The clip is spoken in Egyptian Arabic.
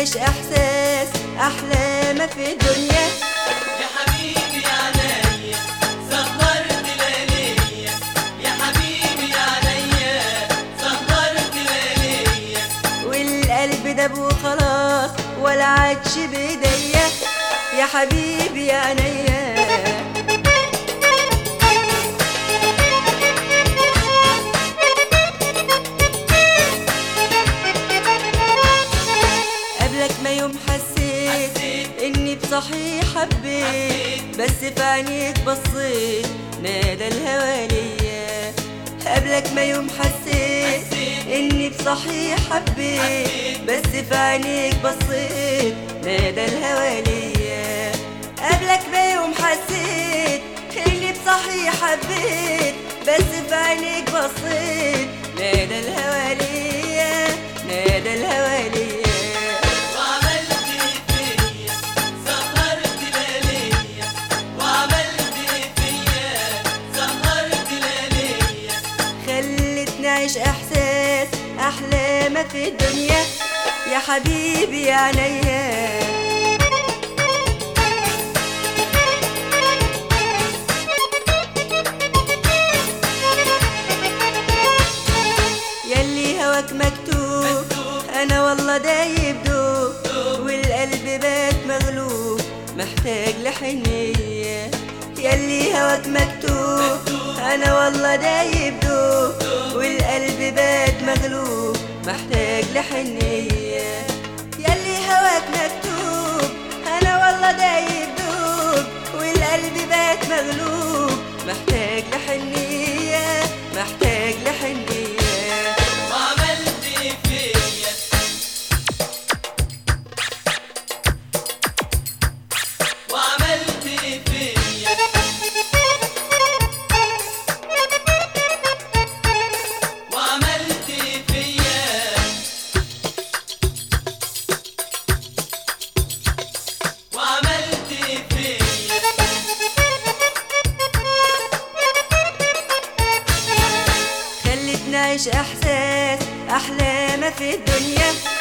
نعيش احساس احلى ما في الدنيا يا حبيبي يا عينيا سهرت لياليا يا حبيبي يا عينيا سهرت لياليا والقلب داب وخلاص ولا عادش بايديا يا حبيبي يا عينيا قبلك ما يوم حسيت حسيت اني بصحيح حبيت بس في عينيك بصيت نادى الهوى ليا قبلك ما يوم حسيت حسيت اني بصحيح حبيت بس في عينيك بصيت نادى الهوى ليا قبلك ما يوم حسيت اني بصحيح حبيت بس في عينيك بصيت نادى الهوى ليا نادى الهوى ليا وعملت فيا سهرت لياليا وعملت فيا سهرت لياليا خلتني اعيش احساس احلى ما في الدنيا يا حبيبي يا عينيا يلي هواك مكتوب مكتوب. انا والله دايب دوب والقلب بات مغلوب محتاج لحنية يلي هواك مكتوب مكتوب. انا والله دايب دوب والقلب بات مغلوب محتاج لحنية يلي هواك مكتوب انا والله دايب دوب والقلب بات مغلوب محتاج لحنية محتاج لحنية وعملت فيا وعملت فيا وعملت فيا وعملت فيا خلتني اعيش احساس احلى ما في الدنيا